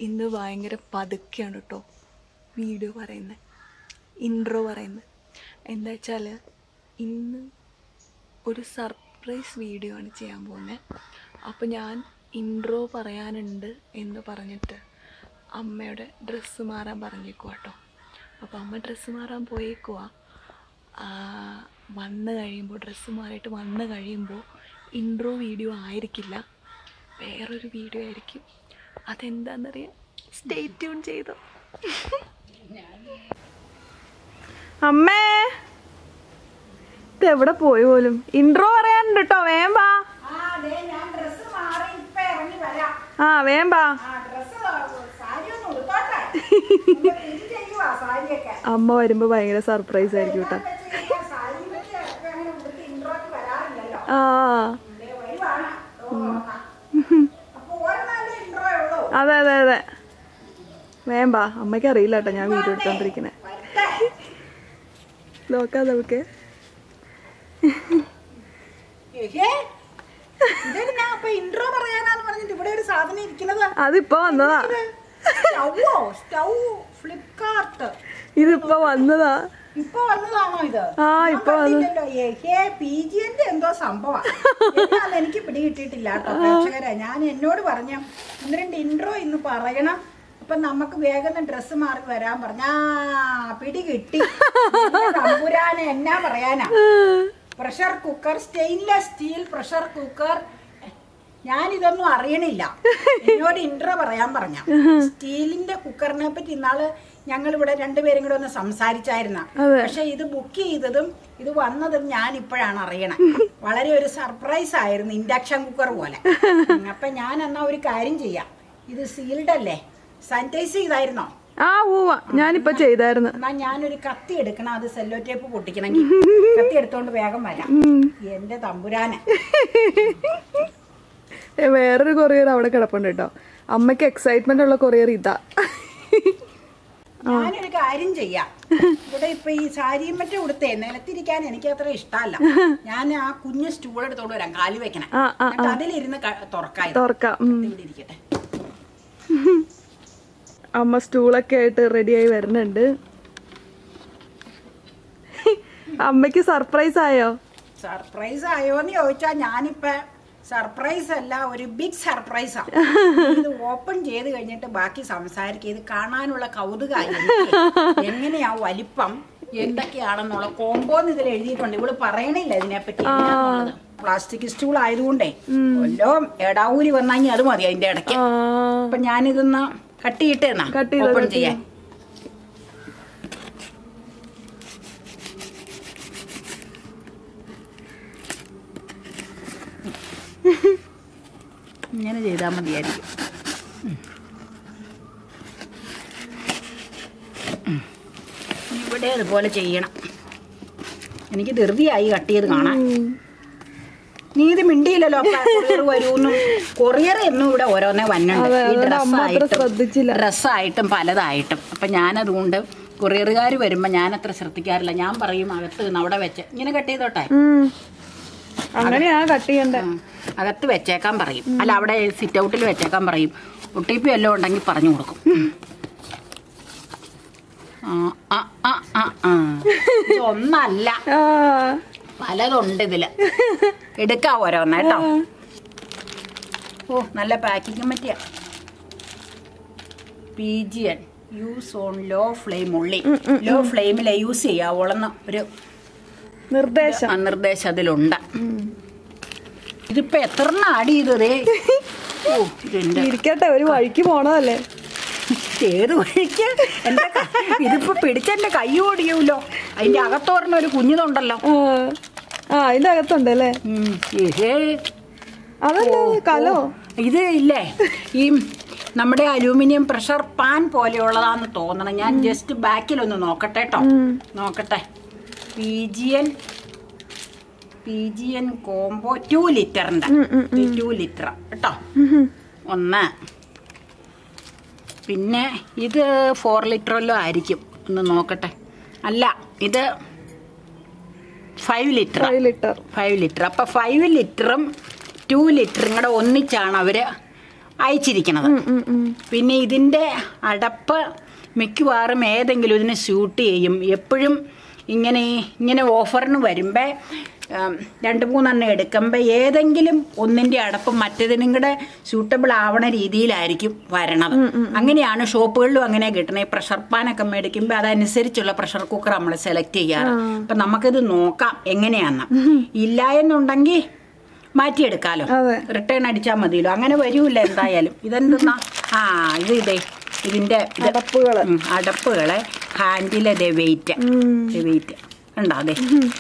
ഇന്ന് ഭയങ്കര പതുക്കെയാണ് കേട്ടോ വീഡിയോ പറയുന്നത് ഇൻട്രോ പറയുന്നത് എന്താ വെച്ചാൽ ഇന്ന് ഒരു സർപ്രൈസ് വീഡിയോ ആണ് ചെയ്യാൻ പോകുന്നത് അപ്പോൾ ഞാൻ ഇൻട്രോ പറയാനുണ്ട് എന്ന് പറഞ്ഞിട്ട് അമ്മയുടെ ഡ്രസ്സ് മാറാൻ പറഞ്ഞേക്കുവാ കേട്ടോ അപ്പോൾ അമ്മ ഡ്രസ്സ് മാറാൻ പോയേക്കുവാ ആ, വന്ന് കഴിയുമ്പോൾ ഡ്രസ്സ് മാറിയിട്ട് വന്ന് കഴിയുമ്പോൾ ഇൻട്രോ വീഡിയോ ആയിരിക്കില്ല വേറൊരു വീഡിയോ ആയിരിക്കും അതെന്താണെന്നറിയാം സ്റ്റേ ട്യൂൺ ചെയ്തോ അമ്മേ ഇത് എവിടെ പോയി പോലും ഇൻട്രോ പറയാനുണ്ട് കേട്ടോ വേം വാ ആ, ദേ ഞാൻ ഡ്രസ്സ് മാറി ഇപ്പൊ ഇറങ്ങി വരാം. ആ വേം വാ ആ, ഡ്രസ്സ് സാരി ഒന്ന് ഉടുത്തോട്ടെ. ഒന്ന് പിൻ ചെയ്യുവാ സാരിയൊക്കെ. അമ്മ വരുമ്പോൾ ഭയങ്കര സർപ്രൈസ് ആയിരിക്കും കേട്ടോ ഞാൻ വെച്ച് കഴിഞ്ഞാ സാരി വെച്ച് ഒക്കെ അങ്ങനെ ഉടുത്ത് ഇൻട്രോയ്ക്ക് വരാറില്ലല്ലോ. ആ ദേ വരുവാണ്. ഓ, ആ. അപ്പൊ ഒരെണ്ണല്ലേ ഇൻട്രോ ഉള്ളൂ. അതെ അതെ അതെ വേം വാ അമ്മയ്ക്ക് അറിയില്ല കേട്ടോ ഞാൻ വീഡിയോ എടുത്തോണ്ടിരിക്കണേ വരട്ടെ. നോക്കാം നമുക്ക് ഏഹേ, ഇതെന്നാ അപ്പൊ ഇൻട്രോ പറയാനാന്ന് പറഞ്ഞിട്ട് ഇവിടെ ഒരു സാധനം ഇരിക്കുന്നത് അതിപ്പോ വന്നതാ സ്റ്റൗവോ സ്റ്റൗ ഫ്ലിപ്കാർട്ട് ഇതിപ്പോ വന്നതാ ഇപ്പൊ വന്നതാണോ ഇത് ആ, ഇപ്പൊ വന്നു. പി ജിന്റെ എന്തോ സംഭവം എനിക്ക് പിടി കിട്ടിയിട്ടില്ല കേട്ടോ പ്രേക്ഷകരെ ഞാൻ എന്നോട് പറഞ്ഞ ഒന്ന് രണ്ട് ഇൻട്രോ ഇന്ന് പറയണം അപ്പൊ നമുക്ക് വേഗം ഡ്രസ്സ് മാറി വരാൻ പറഞ്ഞ ആ പിടി കിട്ടി എന്റെ തമ്പുരാനെ എന്നാ പറയാനാ pressure cooker stainless steel pressure cooker ഞാൻ ഇതൊന്നും അറിയണില്ല എന്നോട് ഇൻട്രോ പറയാൻ പറഞ്ഞ സ്റ്റീലിന്റെ കുക്കറിനെ പറ്റി ഇന്നാള് ഞങ്ങൾ ഇവിടെ രണ്ടുപേരും കൂടെ ഒന്ന് സംസാരിച്ചായിരുന്ന അതെ. പക്ഷെ ഇത് ബുക്ക് ചെയ്തതും ഇത് വന്നതും ഞാൻ ഇപ്പോഴാണ് അറിയണേ വളരെ ഒരു സർപ്രൈസ് ആയിരുന്നു ഇൻഡക്ഷൻ കുക്കർ പോലെ ഉം, അപ്പൊ ഞാൻ എന്നാ ഒരു കാര്യം ചെയ്യാം ഇത് സീൽഡ് അല്ലേ സാനിറ്റൈസ് ചെയ്തായിരുന്നോ ആ ഊവ ഞാനിപ്പോ ചെയ്തായിരുന്നു എന്നാ ഞാനൊരു കത്തി എടുക്കണം അത് സെല്ലോ ടേപ്പ് പൊട്ടിക്കണമെങ്കിൽ കത്തി എടുത്തോണ്ട് വേഗം വരാം എന്റെ തമ്പുരാനെ ഏ, വേറൊരു കൊറിയർ അവിടെ കിടപ്പുണ്ട് കേട്ടോ അമ്മയ്ക്ക് എക്സൈറ്റ്മെന്റ് ഉള്ള കൊറിയർ ഇതാ ഞാനൊരു കാര്യം ചെയ്യാം ഇവിടെ ഇപ്പൊ ഈ സാരിയും മറ്റും ഉടുത്തേ നിലത്തിരിക്കാൻ എനിക്ക് അത്ര ഇഷ്ടമല്ല ഞാൻ ആ കുഞ്ഞ് സ്റ്റൂൾ എടുത്തോണ്ട് വരാം കാലി വെക്കണേ ആ, ആ, എന്നിട്ട് അതിലിരുന്ന് ക- തുറക്കാം ഇത്. തുറക്കാം ഉം. ഇവിടെ ഇരിക്കട്ടെ അമ്മ സ്റ്റൂളൊക്കെ ആയിട്ട് റെഡിയായി വരുന്നുണ്ട് അമ്മയ്ക്ക് സർപ്രൈസ് ആയോ സർപ്രൈസ് ആയോന്ന് ചോദിച്ചാ ഞാനിപ്പ സർപ്രൈസ് അല്ല ഒരു ബിഗ് സർപ്രൈസാ ഇത് ഓപ്പൺ ചെയ്ത് കഴിഞ്ഞിട്ട് ബാക്കി സംസാരിക്കുക ഇത് കാണാനുള്ള കൗതുകമായി എനിക്ക്. എങ്ങനെയാ വലിപ്പം എന്തൊക്കെയാണെന്നുള്ള കോമ്പോന്ന് ഇതിൽ എഴുതിയിട്ടുണ്ട് ഇവള് പറയണില്ല ഇതിനെപ്പറ്റി പ്ലാസ്റ്റിക് സ്റ്റൂൾ ആയതുകൊണ്ടേ വല്ലോം എടാവൂരി വന്നാഞ്ഞി അത് മതി അതിന്റെ ഇടയ്ക്ക് ആ അപ്പൊ ഞാനിതൊന്ന് കട്ട് ചെയ്തിട്ട് Cut ചെയ്തോ, ഓപ്പൺ cut ചെയ്യാൻ ഇങ്ങനെ ചെയ്താൽ മതിയായിരിക്കും ഉം. ഉം. ഇവിടെ അതുപോലെ ചെയ്യണം എനിക്ക് ധൃതിയായി കട്ട് ചെയ്ത് കാണാൻ ഉം. നീ ഇത് മിണ്ടിയില്ലല്ലോ കൊറിയർ വരൂന്നും കൊറിയർ എന്നും ഇവിടെ ഓരോന്നേ വന്നുണ്ട് അതെ, ഈ അതുകൊണ്ട് അമ്മ അത്ര ഡ്രസ്സായിട്ടും ശ്രദ്ധിച്ചില്ല. ഡ്രസ്സായിട്ടും പലതായിട്ടും അപ്പം ഞാനതുകൊണ്ട് കൊറിയറുകാർ വരുമ്പോൾ ഞാൻ അത്ര ശ്രദ്ധിക്കാറില്ല ഞാൻ പറയും അകത്ത് നിന്ന് അവിടെ വെച്ച് ഇങ്ങനെ കട്ട് ചെയ്തോട്ടെ ഉം. അങ്ങനെയാ കട്ട് ചെയ്യണ്ടേ ഉം. അകത്ത് വെച്ചേക്കാൻ പറയും അല്ല അവിടെ സിറ്റ് ഔട്ടിൽ വെച്ചേക്കാൻ പറയും ഒട്ടിപ്പി വല്ലതും ഉണ്ടെങ്കിൽ പറഞ്ഞു കൊടുക്കും ആ, ആ, ആ, ആ, ആ. ഇതൊന്നല്ല ആ പലതുണ്ട് ഇതില് എടുക്കാം ഓരോന്ന് കേട്ടോ ഓ നല്ല പാക്കിങ് പറ്റിയ P G N use on low flame ഉള്ളി ലോ ഫ്ലെയിമിലെ യൂസ് ചെയ്യാവോളെന്ന് ഒരു നിർദ്ദേശം ആ നിർദ്ദേശം അതിലുണ്ട് ഇതിപ്പോ എത്ര ആഡ് ചെയ്തതേ ഓ ഇതിന്റെ ഇരിക്കട്ടെ ഒരു വഴിക്ക് പോണതല്ലേ ഏത് വഴിക്ക് എന്റെ ക- ഇതിപ്പോ പിടിച്ചെന്റെ കൈ ഓടിയൂല്ലോ അതിന്റെ അകത്തോർന്ന ഒരു കുഞ്ഞിതുണ്ടല്ലോ ആ ആ അതിന്റെ അകത്തുണ്ടല്ലേ ഉം. ഏഹേ അതല്ലേ കലോ ഇത് ഇല്ലേ ഈ നമ്മുടെ അലൂമിനിയം പ്രഷർ പാൻ പോലെയുള്ളതാന്ന് തോന്നണം ഞാൻ ജസ്റ്റ് ബാക്കിലൊന്ന് നോക്കട്ടെ കേട്ടോ നോക്കട്ടെ P G N P G N combo two ലിറ്ററിന്റെ ടു ലിറ്റർ കേട്ടോ ഒന്ന് പിന്നെ ഇത് ഫോർ ലിറ്ററല്ലോ ആയിരിക്കും ഒന്ന് നോക്കട്ടെ അല്ല ഇത് five litre five litre five litre അപ്പൊ ഫൈവ് ലിറ്ററും ടു ലിറ്ററും കൂടെ ഒന്നിച്ചാണ് അവര് അയച്ചിരിക്കണത് ഉം, ഉം. പിന്നെ ഇതിൻ്റെ അടപ്പ് മിക്കവാറും ഏതെങ്കിലും ഇതിന് സ്യൂട്ട് ചെയ്യും എപ്പോഴും ഇങ്ങനെ ഇങ്ങനെ ഓഫറിന് വരുമ്പോൾ രണ്ട് മൂന്നെണ്ണം എടുക്കുമ്പോൾ ഏതെങ്കിലും ഒന്നിൻ്റെ അടപ്പ് മറ്റേതിനും കൂടെ സ്യൂട്ടബിൾ ആവണ രീതിയിലായിരിക്കും വരണത് അങ്ങനെയാണ് ഷോപ്പുകളിലും അങ്ങനെ കിട്ടണത് ഈ പ്രഷർ പാനൊക്കെ മേടിക്കുമ്പോൾ അതനുസരിച്ചുള്ള പ്രഷർ കുക്കർ നമ്മൾ സെലക്ട് ചെയ്യാറ് അപ്പം നമുക്കിത് നോക്കാം എങ്ങനെയാന്ന് ഇല്ല എന്നുണ്ടെങ്കിൽ മാറ്റിയെടുക്കാലോ അതെ. റിട്ടേൺ അടിച്ചാൽ മതിയല്ലോ അങ്ങനെ വരൂല എന്തായാലും ഇതെന്തെന്നാ ആ ഇത് ഇതേ ഇതിന്റെ ഇത് അടപ്പുകള്. ഉം, അടപ്പുകളെ ഹാൻഡിലെ ദേ വെയിറ്റ് വെയിറ്റ് ഉണ്ടോ അതെ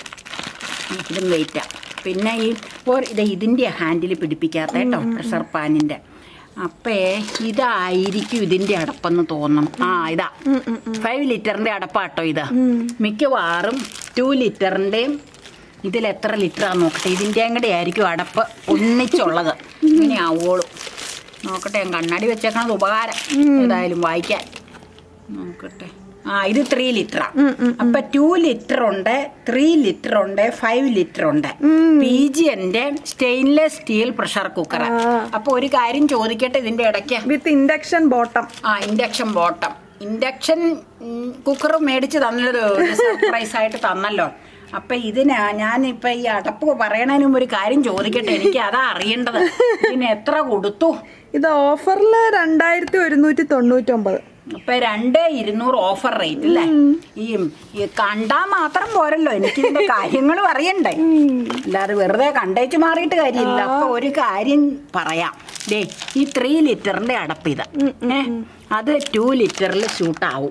ഇതും വെയിറ്റാ പിന്നെ ഈ ഓർ ഇത് ഇതിന്റെ ഹാൻഡിൽ പിടിപ്പിക്കാത്ത കേട്ടോ പ്രഷർ പാനിന്റെ അപ്പേ ഇതായിരിക്കും ഇതിന്റെ അടപ്പെന്ന് തോന്നും ആ ഇതാ ഫൈവ് ലിറ്ററിന്റെ അടപ്പാട്ടോ ഇത് മിക്കവാറും ടു ലിറ്ററിന്റെയും ഇതിൽ എത്ര ലിറ്ററാന്ന് നോക്കട്ടെ ഇതിൻ്റെയും കൂടെ ആയിരിക്കും അടപ്പ് ഒന്നിച്ചുള്ളത് ഇങ്ങനെ ആവുള്ളൂ നോക്കട്ടെ ഞാൻ കണ്ണാടി വെച്ചേക്കണത് ഉപകാരം ഏതായാലും വായിക്കാൻ നോക്കട്ടെ ആ ഇത് ത്രീ ലിറ്ററാ അപ്പൊ ടു ലിറ്റർ ഉണ്ട് ത്രീ ലിറ്റർ ഉണ്ട് ഫൈവ് ലിറ്റർ ഉണ്ട് പി ജി എന്റെ സ്റ്റെയിൻലെസ് സ്റ്റീൽ പ്രഷർ കുക്കർ അപ്പൊ ഒരു കാര്യം ചോദിക്കട്ടെ ഇതിന്റെ ഇടയ്ക്ക് വിത്ത് ഇൻഡക്ഷൻ ബോട്ടം ആ ഇൻഡക്ഷൻ ബോട്ടം ഇൻഡക്ഷൻ കുക്കർ മേടിച്ച് തന്നൊരു സർപ്രൈസ് ആയിട്ട് തന്നല്ലോ അപ്പൊ ഇതിന് ഞാനിപ്പൊ ഈ അടപ്പ് പറയണതിന് മുമ്പ് ഒരു കാര്യം ചോദിക്കട്ടെ എനിക്ക് അതാ അറിയേണ്ടത് ഇതിന് എത്ര കൊടുത്തു ഇത് ഓഫറിൽ രണ്ടായിരത്തി ഒരുന്നൂറ്റി തൊണ്ണൂറ്റൊമ്പത് ഇപ്പൊ രണ്ട് ഇരുന്നൂറ് ഓഫർ റേറ്റ് അല്ലേ ഈ ഈ കണ്ടാ മാത്രം പോരല്ലോ എനിക്ക് ഇതിന്റെ കാര്യങ്ങളും അറിയണ്ടേ അല്ലാതെ വെറുതെ കണ്ടേച്ച് മാറിയിട്ട് കാര്യമില്ല അപ്പൊ ഒരു കാര്യം പറയാം ദേ ഈ ത്രീ ലിറ്ററിന്റെ അടപ്പ് ഇത് ഏ അത് ടു ലിറ്ററിൽ ഷൂട്ടാവും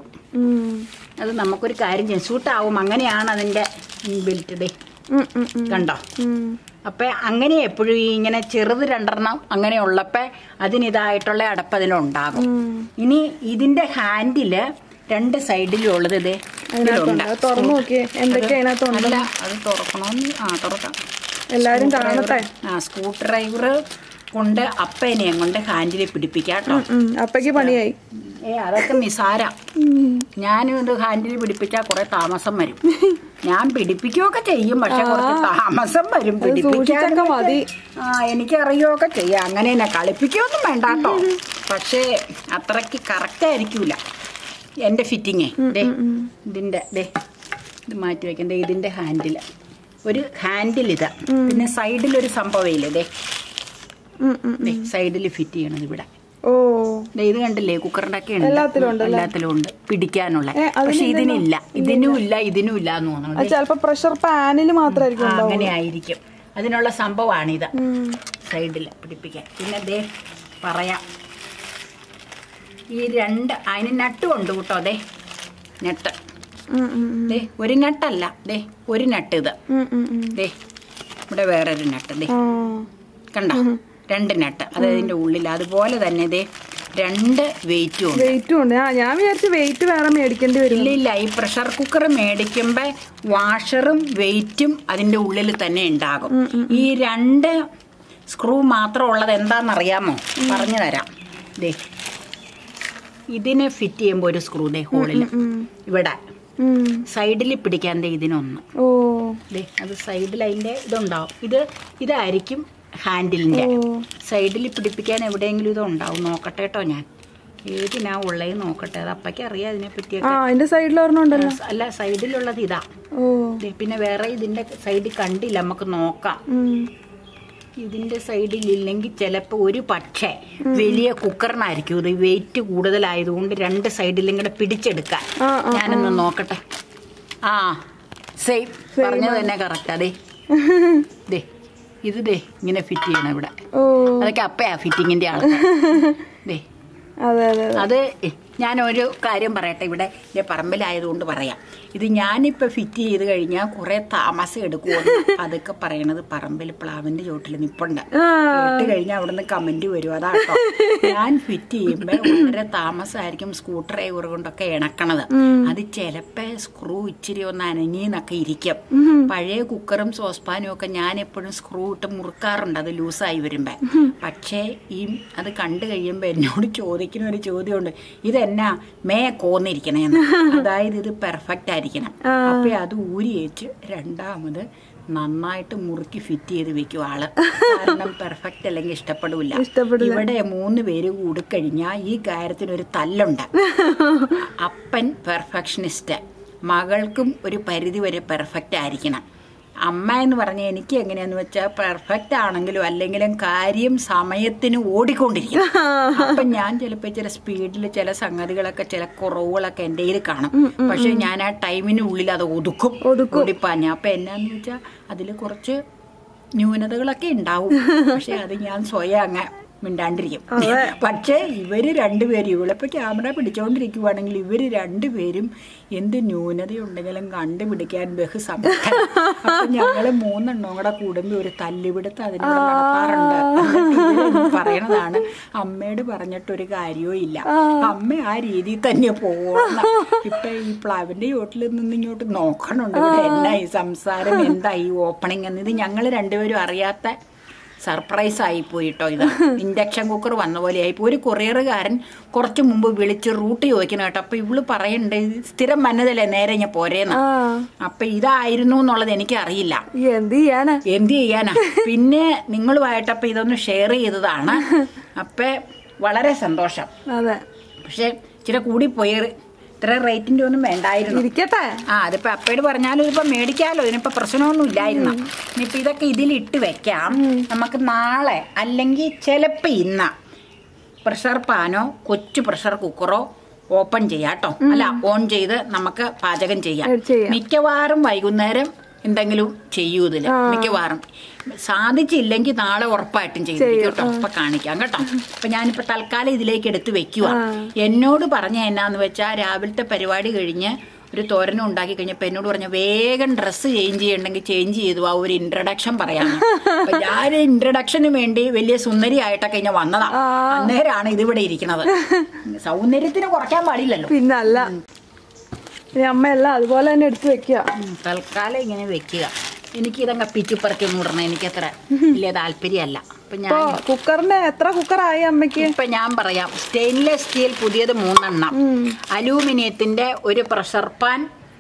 അത് നമുക്കൊരു കാര്യം ചെയ്യാം ഷൂട്ടാവും അങ്ങനെയാണ് അതിന്റെ ബെൽറ്റ് ദേ കണ്ടോ അപ്പൊ അങ്ങനെ എപ്പോഴും ഈ ഇങ്ങനെ ചെറുത് രണ്ടെണ്ണം അങ്ങനെ ഉള്ളപ്പോ അതിനിതായിട്ടുള്ള അടപ്പ് അതിലുണ്ടാകും ഇനി ഇതിന്റെ ഹാൻഡില് രണ്ട് സൈഡിലും ഉള്ളത് ഇതേ ഇതിലുണ്ട് അത് തുറന്നു നോക്കിയേ എന്തൊക്കെ അതിനകത്തുണ്ട് അല്ല അത് തുറക്കണമെന്ന് ആ തുറക്കാം എല്ലാരും കാണട്ടെ ആ സ്ക്രൂ ഡ്രൈവർ കൊണ്ട് അപ്പേനെയും കൊണ്ട് ഹാൻഡിൽ പിടിപ്പിക്കാം കേട്ടോ ഉം, അപ്പയ്ക്ക് പണിയായി ഏ അതൊക്കെ നിസാര ഞാനും ഇത് ഹാൻഡിൽ പിടിപ്പിച്ചാൽ കുറെ താമസം വരും ഞാൻ പിടിപ്പിക്കുകയൊക്കെ ചെയ്യും പക്ഷെ കുറച്ച് താമസം വരും സൂക്ഷിച്ചൊക്കെ മതി. ആ എനിക്ക് അറിയുകയൊക്കെ ചെയ്യാം അങ്ങനെ തന്നെ കളിപ്പിക്കുകയൊന്നും വേണ്ട കേട്ടോ പക്ഷേ അത്രയ്ക്ക് കറക്റ്റ് ആയിരിക്കൂല എന്റെ ഫിറ്റിങ്ങേ ദേ ഇതിന്റെ ദേ ഇത് മാറ്റി വെക്കണ്ട ഇതിന്റെ ഹാൻഡിൽ ഒരു ഹാൻഡിൽ ഇതാ പിന്നെ സൈഡിൽ ഒരു സംഭവമില്ലേ ദേ ഉം, ഉം. സൈഡിൽ ഫിറ്റ് ചെയ്യണത് ഇവിടെ ഓ ദേ ഇത് കണ്ടില്ലേ കുക്കറിന്റെ ഒക്കെ ഉണ്ട് എല്ലാത്തിലും ഉണ്ട് അല്ലേ? എല്ലാത്തിലും ഉണ്ട് പിടിക്കാനുള്ള ഏ, അതിന് പക്ഷെ ഇതിനില്ല ഇതിനും ഇല്ല ഇതിനും ഇല്ല എന്ന് തോന്നുന്നു അത് ചിലപ്പോ പ്രഷർ പാനിൽ മാത്രമായിരിക്കും ആ, ഉണ്ടാവുക അങ്ങനെ ആയിരിക്കും അതിനുള്ള സംഭവമാണിത് സൈഡിൽ പിടിപ്പിക്കാൻ പിന്നെ ദേ പറയാം ഈ രണ്ട് അതിന് നട്ടും ഉണ്ട് കേട്ടോ ദേ നട്ട് ഉം, ഉം, ദേ ഒരു നട്ടല്ല ദേ ഒരു നട്ട് ഇത് ഉം, ഉം, ഉം. ദേ ഇവിടെ വേറൊരു നട്ട് ദേ ആ. കണ്ടോ രണ്ട് നട്ട് അത് അതിന്റെ ഉള്ളിൽ അതുപോലെ തന്നെ ദേ രണ്ട് വെയിറ്റും ഉണ്ട് വെയിറ്റും ഉണ്ട് ആ ഞാൻ വിചാരിച്ചു വെയിറ്റ് വേറെ മേടിക്കേണ്ടി വരും ഇല്ല ഇല്ല ഈ പ്രഷർ കുക്കർ മേടിക്കുമ്പോൾ വാഷറും വെയിറ്റും അതിന്റെ ഉള്ളിൽ തന്നെ ഉണ്ടാകും ഈ രണ്ട് സ്ക്രൂ മാത്രം ഉള്ളത് എന്താണെന്നറിയാമോ പറഞ്ഞു തരാം ദേ ഇതിനെ ഫിറ്റ് ചെയ്യുമ്പോൾ ഒരു സ്ക്രൂ ദേ ഹോളിൽ ഇവിടെ ഉം. സൈഡിൽ പിടിക്കാൻ ദേ ഇതിനൊന്ന് ഓ ദേ അത് സൈഡിൽ അതിന്റെ ഇതുണ്ടാവും ഇത് ഇതായിരിക്കും ഹാൻഡിലിന്റെ ഓ സൈഡിൽ പിടിപ്പിക്കാൻ എവിടെയെങ്കിലും ഇത് ഉണ്ടാവും നോക്കട്ടെ കേട്ടോ ഞാൻ ഏതിനാ ഉള്ളത് നോക്കട്ടെ അത് അപ്പയ്ക്ക് അറിയാം അതിനെ ആ പറ്റിയൊക്കെ അതിന്റെ സൈഡിൽ ഒരെണ്ണം ഉണ്ടല്ലോ അല്ല സൈഡിലുള്ളത് ഇതാ ഓ ദേ, പിന്നെ വേറെ ഇതിന്റെ സൈഡിൽ കണ്ടില്ല നമുക്ക് നോക്കാം ഉം. ഇതിന്റെ സൈഡിൽ ഇല്ലെങ്കിൽ ചിലപ്പോൾ ഒരു പക്ഷേ വലിയ കുക്കറിനായിരിക്കും ഇത് വെയിറ്റ് കൂടുതലായതുകൊണ്ട് രണ്ട് സൈഡിലും കൂടെ പിടിച്ചെടുക്കാൻ ആ, ആ, ഞാനൊന്ന് നോക്കട്ടെ ആ സെയിം പറഞ്ഞത് തന്നെ കറക്റ്റ് അതെ ദേ ഇത് ദേ ഇങ്ങനെ ഫിറ്റ് ചെയ്യണം ഇവിടെ ഓ അതൊക്കെ അപ്പയാ ഫിറ്റിങ്ങിന്റെ ആൾ ദേ അതെ അതെ അതെ അത് ഞാൻ ഒരു കാര്യം പറയട്ടെ ഇവിടെ എൻ്റെ പറമ്പിലായതുകൊണ്ട് പറയാം ഇത് ഞാനിപ്പോൾ ഫിറ്റ് ചെയ്ത് കഴിഞ്ഞാൽ കുറേ താമസം എടുക്കുമെന്ന് അതൊക്കെ പറയണത് പറമ്പിൽ പ്ലാവിൻ്റെ ചോട്ടിൽ നിപ്പുണ്ട് ആ കേട്ട് കഴിഞ്ഞാൽ അവിടുന്ന് കമന്റ് വരും അതാട്ടോ ഞാൻ ഫിറ്റ് ചെയ്യുമ്പോൾ വളരെ താമസമായിരിക്കും സ്ക്രൂ ഡ്രൈവർ കൊണ്ടൊക്കെ ഇണക്കണത് അത് ചിലപ്പോ സ്ക്രൂ ഇച്ചിരി ഒന്ന് അനങ്ങിന്നൊക്കെ ഇരിക്കും പഴയ കുക്കറും സോസ്പാനും ഒക്കെ ഞാൻ എപ്പോഴും സ്ക്രൂ ഇട്ട് മുറുക്കാറുണ്ട് അത് ലൂസായി വരുമ്പോ പക്ഷേ ഈ അത് കണ്ടു കഴിയുമ്പോ എന്നോട് ചോദിക്കുന്ന ഒരു ചോദ്യമുണ്ട് ഇതെന്നാ മേ കോന്നിരിക്കണേന്ന് അതായത് ഇത് പെർഫെക്റ്റ് ആയിരിക്കണം അപ്പൊ അത് ഊരി വെച്ച് രണ്ടാമത് നന്നായിട്ട് മുറുക്കി ഫിറ്റ് ചെയ്ത് വെക്കും ആള് കാരണം പെർഫെക്റ്റ് അല്ലെങ്കിൽ ഇഷ്ടപ്പെടില്ല ഇഷ്ടപ്പെടില്ല. ഇവിടെ മൂന്ന് പേര് കൂടിക്കഴിഞ്ഞാൽ ഈ കാര്യത്തിന് ഒരു തല്ലുണ്ട് അപ്പൻ പെർഫെക്ഷനിസ്റ്റ് മകൾക്കും ഒരു പരിധി വരെ പെർഫെക്റ്റ് ആയിരിക്കണം അമ്മ എന്ന് പറഞ്ഞാൽ എനിക്ക് എങ്ങനെയാന്ന് വെച്ചാൽ പെർഫെക്റ്റ് ആണെങ്കിലും അല്ലെങ്കിലും കാര്യം സമയത്തിന് ഓടിക്കൊണ്ടിരിക്കും അപ്പൊ ഞാൻ ചിലപ്പോൾ ചില സ്പീഡിൽ ചില സംഗതികളൊക്കെ ചില കുറവുകളൊക്കെ എൻ്റെ കയ്യിൽ കാണും പക്ഷെ ഞാൻ ആ ടൈമിനുള്ളിൽ അത് ഒതുക്കും ഒതുക്കും. ഓടിപ്പാഞ്ഞ അപ്പൊ എന്നാന്ന് വെച്ചാൽ അതിൽ കുറച്ച് ന്യൂനതകളൊക്കെ ഉണ്ടാവും പക്ഷെ അത് ഞാൻ സ്വയം അങ്ങ് മിണ്ടാണ്ടിരിക്കും പക്ഷേ ഇവര് രണ്ടുപേരും ഇവളിപ്പോ ക്യാമറ പിടിച്ചോണ്ടിരിക്കുവാണെങ്കിൽ ഇവര് രണ്ടുപേരും എന്ത് ന്യൂനതയുണ്ടെങ്കിലും കണ്ടുപിടിക്കാൻ ബഹുസമ്മതം അപ്പൊ ഞങ്ങള് മൂന്നെണ്ണം കൂടെ കൂടുമ്പോ ഒരു തല്ലുപിടുത്തം അതിന് ഇവിടെ നടത്താറുണ്ട് എന്നിട്ട് ഇവര് പറയണതാണ് അമ്മയോട് പറഞ്ഞിട്ടൊരു കാര്യവും ഇല്ല അമ്മ ആ രീതിയിൽ തന്നെ പോകണം ഇപ്പൊ ഈ പ്ലാവിന്റെ ചോട്ടിൽ നിന്ന് ഇങ്ങോട്ട് നോക്കണുണ്ട് ഇവിടെ എന്നാ ഈ സംസാരം എന്താ ഈ ഓപ്പണിംഗ് എന്ന് ഇത് ഞങ്ങൾ രണ്ടുപേരും അറിയാത്ത സർപ്രൈസ് ആയി പോയിട്ടോ ഇത് ഇൻഡക്ഷൻ കുക്കർ വന്ന പോലെ ആയിപ്പോ ഒരു കൊറിയറുകാരൻ കുറച്ച് മുമ്പ് വിളിച്ച് റൂട്ട് ചോദിക്കണം കേട്ടോ അപ്പൊ ഇവള് പറയണ്ടേ ഇത് സ്ഥിരം വന്നതല്ലേ നേരെ ഞാൻ പോരേന്ന് ആ അപ്പൊ ഇതായിരുന്നു എന്നുള്ളത് എനിക്ക് അറിയില്ല എന്ത് ചെയ്യാനാ എന്ത് ചെയ്യാനാ പിന്നെ നിങ്ങളുമായിട്ടപ്പോ ഇതൊന്ന് ഷെയർ ചെയ്തതാണ് അപ്പൊ വളരെ സന്തോഷം അതെ പക്ഷെ ഇച്ചിരി കൂടിപ്പോയി ഇത്ര റേറ്റിന്റെ ഒന്നും വേണ്ടായിരുന്നു ഇരിക്കട്ടെ ആ അതിപ്പോ അപ്പയോട് പറഞ്ഞാലും ഇതിപ്പോ മേടിക്കാലോ ഇതിനിപ്പോ പ്രശ്നമൊന്നും ഇല്ലായിരുന്നു ഇനിയിപ്പോ ഇതൊക്കെ ഇതിലിട്ട് വെക്കാം നമുക്ക് നാളെ അല്ലെങ്കിൽ ചിലപ്പോ ഇന്ന് പ്രഷർ പാനോ കൊച്ചു പ്രഷർ കുക്കറോ ഓപ്പൺ ചെയ്യാം കേട്ടോ അല്ല ഓൺ ചെയ്ത് നമുക്ക് പാചകം ചെയ്യാം ഏ, ചെയ്യാം. മിക്കവാറും വൈകുന്നേരം എന്തെങ്കിലും ചെയ്യൂ ഇതില് മിക്കവാറും സാധിച്ചില്ലെങ്കിൽ നാളെ ഉറപ്പായിട്ടും ചെയ്യും കേട്ടോ അപ്പൊ കാണിക്കാം കേട്ടോ അപ്പൊ ഞാനിപ്പോ തൽക്കാലം ഇതിലേക്ക് എടുത്ത് വെക്കുക എന്നോട് പറഞ്ഞ എന്നാന്ന് വെച്ചാൽ രാവിലത്തെ പരിപാടി കഴിഞ്ഞ് ഒരു തോരനും ഉണ്ടാക്കി കഴിഞ്ഞപ്പോ എന്നോട് പറഞ്ഞ വേഗം ഡ്രസ്സ് ചേഞ്ച് ചെയ്യണമെങ്കിൽ ചേഞ്ച് ചെയ്തു ആ ഒരു ഇൻട്രഡക്ഷൻ പറയാന്ന് അപ്പൊ ഞാൻ ഇൻട്രഡക്ഷന് വേണ്ടി വലിയ സുന്ദരി ആയിട്ടൊക്കെ ഞാൻ വന്നതാ അന്നേരാണ് ഇതിവിടെ ഇരിക്കുന്നത് സൗന്ദര്യത്തിന് കുറയ്ക്കാൻ പാടില്ലല്ലോ പിന്നല്ല ഇനി അമ്മയെല്ലാം അതുപോലെ തന്നെ എടുത്തു വെക്കുക ഉം, തൽക്കാലം ഇങ്ങനെ വെക്കുക എനിക്ക് ഇതങ്ങ് പിച്ചിപ്പറക്കി ഒന്നും ഇടണം എനിക്ക് അത്ര വലിയ താല്പര്യമല്ല അപ്പൊ ഞാൻ ഇപ്പൊ കുക്കറിന്റെ എത്ര കുക്കറായി അമ്മയ്ക്ക് ഇപ്പൊ ഞാൻ പറയാം സ്റ്റെയിൻലെസ് സ്റ്റീൽ പുതിയത് മൂന്നെണ്ണം അലൂമിനിയത്തിന്റെ ഒരു പ്രഷർ പാൻ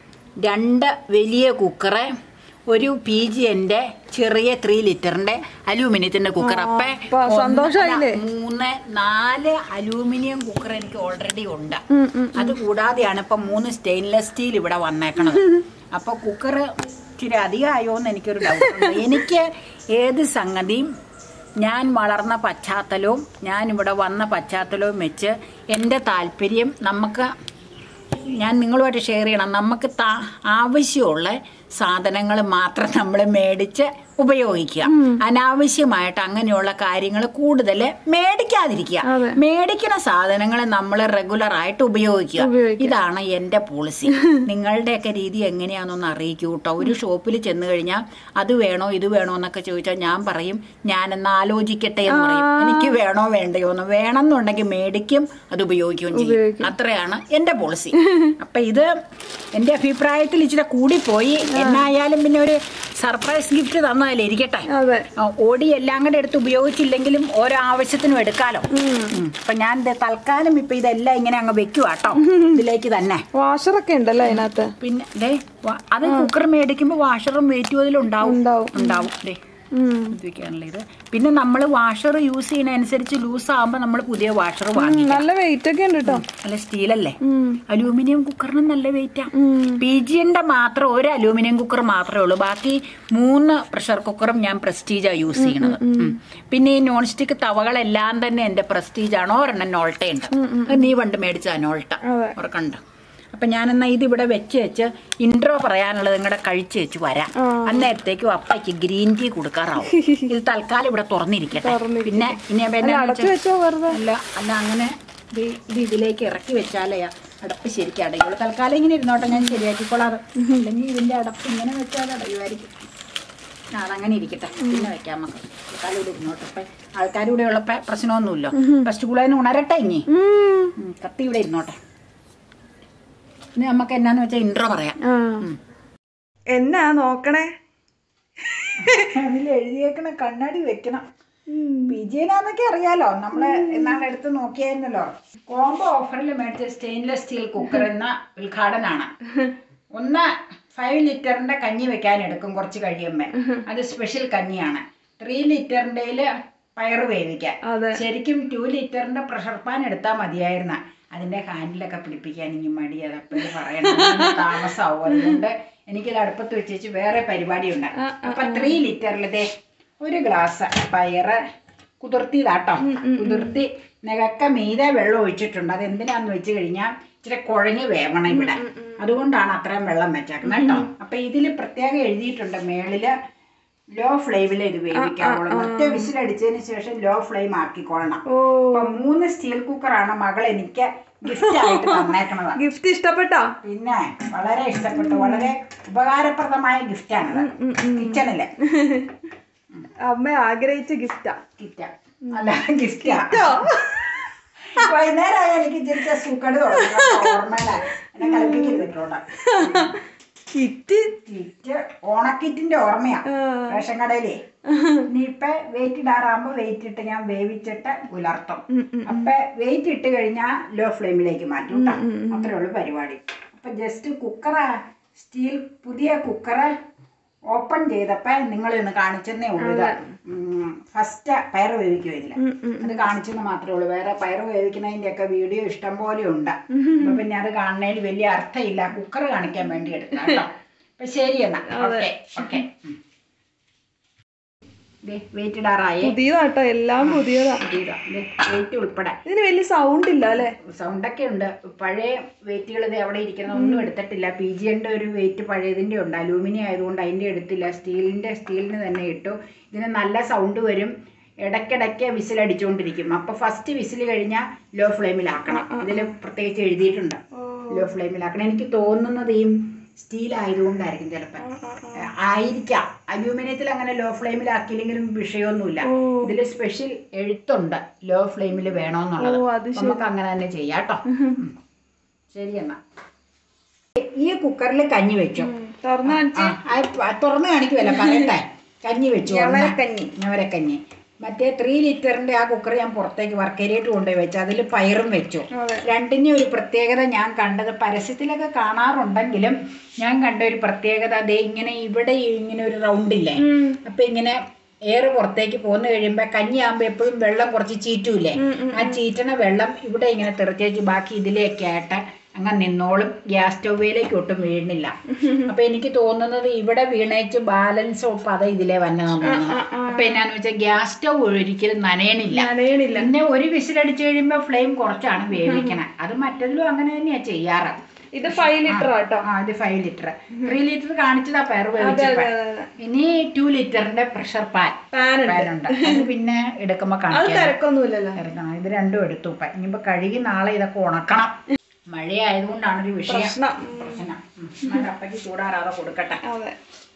രണ്ട് വലിയ കുക്കറ് ഒരു പി ജി എന്റെ ചെറിയ ത്രീ ലിറ്ററിന്റെ അലൂമിനിയത്തിന്റെ കുക്കർ അപ്പൊ അപ്പൊ സന്തോഷായില്ലേ? ഒന്ന്, മൂന്ന് നാല് അലൂമിനിയം കുക്കർ എനിക്ക് ഓൾറെഡി ഉണ്ട് അത് കൂടാതെയാണ് ഇപ്പൊ മൂന്ന് സ്റ്റെയിൻലെസ് സ്റ്റീൽ ഇവിടെ വന്നേക്കണത് അപ്പൊ കുക്കർ ഇച്ചിരി അധികമായോ എന്ന് എനിക്കൊരു ഡൗട്ട് എനിക്ക് ഏത് സംഗതിയും ഞാൻ വളർന്ന പശ്ചാത്തലവും ഞാൻ ഇവിടെ വന്ന പശ്ചാത്തലവും വെച്ച് എൻ്റെ താല്പര്യം നമുക്ക് ഞാൻ നിങ്ങളുമായിട്ട് ഷെയർ ചെയ്യണം നമുക്ക് താ- ആവശ്യമുള്ള സാധനങ്ങൾ മാത്രം നമ്മൾ മേടിച്ച് ഉപയോഗിക്കുക അനാവശ്യമായിട്ട് അങ്ങനെയുള്ള കാര്യങ്ങൾ കൂടുതൽ മേടിക്കാതിരിക്കുക അതെ. മേടിക്കുന്ന സാധനങ്ങൾ നമ്മൾ റെഗുലർ ആയിട്ട് ഉപയോഗിക്കുക ഉപയോഗിക്കുക. ഇതാണ് എന്റെ പോളിസി നിങ്ങളുടെയൊക്കെ രീതി എങ്ങനെയാണെന്നൊന്ന് അറിയിക്കൂ കേട്ടോ ഒരു ഷോപ്പിൽ ചെന്ന് കഴിഞ്ഞാൽ അത് വേണോ ഇത് വേണോ എന്നൊക്കെ ചോദിച്ചാൽ ഞാൻ പറയും ഞാനെന്ന് ആലോചിക്കട്ടെ എന്ന് പറയും എനിക്ക് വേണോ വേണ്ടയോ എന്ന് വേണമെന്നുണ്ടെങ്കിൽ മേടിക്കും അത് ഉപയോഗിക്കുകയും ചെയ്യും ഉപയോഗിക്കും. അത്രയാണ് എന്റെ പോളിസി അപ്പൊ ഇത് എന്റെ അഭിപ്രായത്തിൽ ഇച്ചിരി കൂടിപ്പോയി എന്നായാലും പിന്നെ ഒരു സർപ്രൈസ് ഗിഫ്റ്റ് തന്നതല്ലേ ഇരിക്കട്ടെ അതെ ആ, ഓടി എല്ലാം കൂടെ എടുത്ത് ഉപയോഗിച്ചില്ലെങ്കിലും ഓരോ ആവശ്യത്തിനും എടുക്കാലോ ഉം. അപ്പൊ ഞാൻ ദേ തൽക്കാലം ഇപ്പൊ ഇതെല്ലാം ഇങ്ങനെ അങ്ങ് വെക്കുക കേട്ടോ ഇതിലേക്ക് തന്നെ വാഷറൊക്കെ ഉണ്ടല്ലോ അതിനകത്ത് പിന്നെ ദേ വ- അത് കുക്കർ മേടിക്കുമ്പോ വാഷറും വെയിറ്റും അതിലുണ്ടാവും ഉണ്ടാവും. ഉണ്ടാവും ദേ ഉം. ഇത് വെക്കാനുള്ള ഇത് പിന്നെ നമ്മൾ വാഷർ യൂസ് ചെയ്യുന്നതനുസരിച്ച് ലൂസ് ആകുമ്പോൾ നമ്മൾ പുതിയ വാഷർ വാങ്ങി നല്ല വെയിറ്റ് ഒക്കെ ഉണ്ട് കേട്ടോ അല്ല സ്റ്റീലല്ലേ ഉം. അലൂമിനിയം കുക്കറിന് നല്ല വെയിറ്റാ ഉം. പി ജിന്റെ മാത്രം ഒരു അലൂമിനിയം കുക്കർ മാത്രമേ ഉള്ളൂ ബാക്കി മൂന്ന് പ്രഷർ കുക്കറും ഞാൻ പ്രസ്റ്റീജാ യൂസ് ചെയ്യണത് ഉം. പിന്നെ ഈ നോൺ സ്റ്റിക്ക് തവകളെല്ലാം തന്നെ എന്റെ പ്രസ്റ്റീജ് ആണ് ഒരെണ്ണം നോൾട്ട ഉണ്ട് അത് നീ പണ്ട് മേടിച്ച നോൾട്ട അതെ. ഉറക്കണ്ട് അപ്പൊ ഞാനെന്നാ ഇത് ഇവിടെ വെച്ച് വെച്ച് ഇൻട്രോ പറയാനുള്ളത് നിങ്ങളുടെ കഴിച്ച് വെച്ച് വരാം ആ. അന്നേരത്തേക്കും അപ്പയ്ക്ക് ഗ്രീൻ ടീ കൊടുക്കാറാവും ഇത് തൽക്കാലം ഇവിടെ തുറന്നിരിക്കട്ടെ തുറന്നിരിക്കട്ടെ. പിന്നെ ഇനി അപ്പൊ അല്ല എന്നാന്ന് അടച്ചു വെച്ചാ- വെച്ചോ വെറുതെ അല്ല അല്ല അങ്ങനെ ഇത് ഇത് ഇതിലേക്ക് ഇറക്കി വെച്ചാലേ അടപ്പ് ശരിക്കും അടയുള്ളൂ തൽക്കാലം ഇങ്ങനെ ഇരുന്നോട്ടെ ഞാൻ ശരിയാക്കിക്കോളാറ് അല്ലെങ്കിൽ ഇതിന്റെ അടപ്പ് ഇങ്ങനെ വെച്ചാൽ അടയുമായിരിക്കും ആ, അതങ്ങനെ ഇരിക്കട്ടെ പിന്നെ വെക്കാം നമുക്ക് തൽക്കാലം ഇവിടെ ഇരുന്നോട്ടെ ഇപ്പൊ ആൾക്കാർ ഇവിടെ ഉള്ളപ്പോ പ്രശ്നമൊന്നുമില്ലോ ഇപ്പൊ സ്കൂളിൽ നിന്ന് ഉണരട്ടെ ഇനി ഉം. ഉം, കത്തി ഇവിടെ ഇരുന്നോട്ടെ ഇനി നമുക്ക് എന്നാന്ന് വെച്ചാൽ ഇൻട്രോ പറയാം ആ. എന്നാ നോക്കണേ അതിൽ എഴുതിയേക്കണ കണ്ണാടി വെക്കണം വിജയനാന്നൊക്കെ അറിയാലോ നമ്മള് എന്നാണ് എടുത്ത് നോക്കിയായിരുന്നല്ലോ കോംബോ ഓഫറിൽ മേടിച്ച സ്റ്റെയിൻലെസ് സ്റ്റീൽ കുക്കർ എന്ന ഉദ്ഘാടനാണ് ഒന്ന് ഫൈവ് ലിറ്ററിന്റെ കഞ്ഞി വെക്കാൻ എടുക്കും കുറച്ച് കഴിയുമ്പോ അത് സ്പെഷ്യൽ കഞ്ഞിയാണ് ത്രീ ലിറ്ററിന്റെ പയറ് വേവിക്കാൻ അതെ ശരിക്കും ടു ലിറ്ററിന്റെ പ്രഷർ പാൻ എടുത്താൽ മതിയായിരുന്ന അതിന്റെ ഹാൻഡിലൊക്കെ പിടിപ്പിക്കാൻ എനിക്ക് മടി അത് അപ്പോഴും പറയണം അതിന് താമസമാവും അതുകൊണ്ട് എനിക്കിത് അടുപ്പത്ത് വെച്ചേച്ച് വേറെ പരിപാടിയുണ്ട് അപ്പൊ ത്രീ ലിറ്ററിലതേ ഒരു ഗ്ലാസ് പയറ് കുതിർത്തിയതാട്ടോ കുതിർത്തി നികക്ക മീതെ വെള്ളം ഒഴിച്ചിട്ടുണ്ട് അത് എന്തിനാന്ന് വെച്ച് കഴിഞ്ഞാൽ ഇച്ചിരി കുഴഞ്ഞ് വേവണം ഇവിടെ അതുകൊണ്ടാണ് അത്രയും വെള്ളം വെച്ചേക്കുന്നത് കേട്ടോ അപ്പൊ ഇതിൽ പ്രത്യേകം എഴുതിയിട്ടുണ്ട് മേളില് ലോ ഫ്ലെയിമിൽ ഇത് വേവിക്കാവുള്ളൂ ഒറ്റ വിസിലടിച്ചതിന് ശേഷം ലോ ഫ്ലെയിം ആക്കിക്കൊള്ളണം ഓ അപ്പൊ മൂന്ന് സ്റ്റീൽ കുക്കറാണ് മകൾ എനിക്ക് ഗിഫ്റ്റ് ആയിട്ട് തന്നേക്കണത് ഗിഫ്റ്റ് ഇഷ്ടപ്പെട്ടോ പിന്നെ വളരെ ഇഷ്ടപ്പെട്ടു വളരെ ഉപകാരപ്രദമായ ഗിഫ്റ്റാണിത് കിച്ചണില് അമ്മ ആഗ്രഹിച്ച ഗിഫ്റ്റാ കിറ്റ അല്ല ഗിഫ്റ്റാ വൈകുന്നേരം എനിക്ക് ചിരിച്ച സൂക്കട് തുടങ്ങും ഓർമ്മയില എന്നെ കളിപ്പിക്കുന്നുണ്ട് കിറ്റ് കിറ്റ് ഓണക്കിറ്റിന്റെ ഓർമ്മയാ റേഷൻ കടയിലേ ഇനിയിപ്പൊ വെയിറ്റ് ഇടാറാകുമ്പോ വെയിറ്റ് ഇട്ട് ഞാൻ വേവിച്ചിട്ട് ഉലർത്തും അപ്പൊ വെയിറ്റ് ഇട്ട് കഴിഞ്ഞാൽ ലോ ഫ്ലെയിമിലേക്ക് മാറ്റും കേട്ടോ അത്രേ ഉള്ളൂ പരിപാടി അപ്പൊ ജസ്റ്റ് കുക്കറ് സ്റ്റീൽ പുതിയ കുക്കറ് ഓപ്പൺ ചെയ്തപ്പോ നിങ്ങൾ ഇന്ന് കാണിച്ചെന്നേ ഉള്ളൂ ഇത് ഫസ്റ്റ് പയർ വേവിക്കും ഇതില് അത് കാണിച്ചെന്ന് മാത്രമേ ഉള്ളൂ വേറെ പയർ വേവിക്കുന്നതിന്റെ ഒക്കെ വീഡിയോ ഇഷ്ടം പോലെ ഉണ്ട് അപ്പൊ പിന്നെ അത് കാണുന്നതിൽ വലിയ അർത്ഥമില്ല കുക്കർ കാണിക്കാൻ വേണ്ടി എടുത്ത കേട്ടോ അപ്പൊ ശരി എന്നാ ഓക്കെ ഓക്കെ വെയിറ്റ് ഇടാറായി പുതിയതാട്ടോ എല്ലാം പുതിയതാ വെയിറ്റ് ഉൾപ്പെടെ ഇതിന് വലിയ സൗണ്ട് ഇല്ല അല്ലേ സൗണ്ടൊക്കെ ഉണ്ട് പഴയ വെയിറ്റുകൾ ഇത് എവിടെ ഇരിക്കുന്ന ഒന്നും എടുത്തിട്ടില്ല പി ജിയുടെ ഒരു വെയിറ്റ് പഴയതിൻ്റെ ഉണ്ട് അലൂമിനിയം ആയതുകൊണ്ട് അതിൻ്റെ എടുത്തില്ല സ്റ്റീലിൻ്റെ സ്റ്റീലിന് തന്നെ ഇട്ടു ഇതിന് നല്ല സൗണ്ട് വരും ഇടയ്ക്കിടയ്ക്ക് വിസിൽ അടിച്ചുകൊണ്ടിരിക്കും അപ്പോൾ ഫസ്റ്റ് വിസിൽ കഴിഞ്ഞാൽ ലോ ഫ്ലെയിമിലാക്കണം ഇതിൽ പ്രത്യേകിച്ച് എഴുതിയിട്ടുണ്ട് ലോ ഫ്ലെയിമിലാക്കണം എനിക്ക് തോന്നുന്നത് ഈ സ്റ്റീൽ ആയതുകൊണ്ടായിരിക്കും ചിലപ്പോൾ ആയിരിക്കാം അലൂമിനിയത്തിൽ അങ്ങനെ ലോ ഫ്ലെയിമിലാക്കിയില്ലെങ്കിലും വിഷയമൊന്നുമില്ല ഇതിൽ സ്പെഷ്യൽ എഴുത്തുണ്ട് ലോ ഫ്ലെയിമിൽ വേണമെന്നുള്ളത് ഓ അത് നമുക്ക് അങ്ങനെ തന്നെ ചെയ്യാം കേട്ടോ ഉം. ശരി എന്നാ ഈ കുക്കറിൽ കഞ്ഞി വെച്ചു തുറന്നു ആ, ആ, പ- തുറന്ന് കാണിക്കുമല്ലോ പറയട്ടെ കഞ്ഞി വെച്ചു ഞവരക്കഞ്ഞി. ഞവരക്കഞ്ഞി മറ്റേ ത്രീ ലിറ്ററിന്റെ ആ കുക്കർ ഞാൻ പുറത്തേക്ക് വർക്കേരിയായിട്ട് കൊണ്ടുപോയി വെച്ചു അതിൽ പയറും വെച്ചു അതെ രണ്ടിന്റെ ഒരു പ്രത്യേകത ഞാൻ കണ്ടത് പരസ്യത്തിലൊക്കെ കാണാറുണ്ടെങ്കിലും ഞാൻ കണ്ട ഒരു പ്രത്യേകത അതേ ഇങ്ങനെ ഇവിടെ ഇങ്ങനെ ഒരു റൗണ്ട് ഇല്ലേ ഉം. അപ്പൊ ഇങ്ങനെ എയർ പുറത്തേക്ക് പോന്നു കഴിയുമ്പോ കഞ്ഞിയാകുമ്പോ എപ്പോഴും വെള്ളം കുറച്ച് ചീറ്റൂലേ ആ ചീറ്റണ വെള്ളം ഇവിടെ ഇങ്ങനെ തെറിച്ചേച്ച് ബാക്കി ഇതിലേക്ക് ആയിട്ട് അങ്ങനെ നിന്നോളും ഗ്യാസ് സ്റ്റൗവിലേക്ക് ഒട്ടും വീഴുന്നില്ല അപ്പൊ എനിക്ക് തോന്നുന്നത് ഇവിടെ വീണേച്ച് ബാലൻസ് ഒപ്പം അത് ഇതിലേ വന്നതെന്ന് തോന്നുന്നു അപ്പൊ എന്നാന്ന് വെച്ചാൽ ഗ്യാസ് സ്റ്റൗ ഒരിക്കലും നനയണില്ല നനയണില്ല പിന്നെ ഒരു വിസിലടിച്ച് കഴിയുമ്പോ ഫ്ലെയിം കുറച്ചാണ് വേവിക്കണേ അത് മറ്റതിലും അങ്ങനെ തന്നെയാ ചെയ്യാറ് ഇത് ഫൈവ് ലിറ്റർ ആട്ടോ ആ ഇത് ഫൈവ് ലിറ്റർ ത്രീ ലിറ്റർ കാണിച്ചതാ പയർ വേവിച്ചപ്പോ ഇനി ടു ലിറ്ററിന്റെ പ്രഷർ പാൻ പാൻ ഉണ്ട് പാനുണ്ട് അത് പിന്നെ എടുക്കുമ്പോ അത് കാണിക്കാം തിരക്കൊന്നുമില്ലല്ലോ ഇറക്കണം ഇത് രണ്ടും എടുത്തു ഇപ്പൊ ഇനിയിപ്പോ കഴുകി നാളെ ഇതൊക്കെ ഉണക്കണം മഴയായതുകൊണ്ടാണ് ഒരു വിഷയം പ്രശ്നം പ്രശ്നം ഉം. എന്നാ അപ്പയ്ക്ക് ചൂടാറാതെ കൊടുക്കട്ടെ അതെ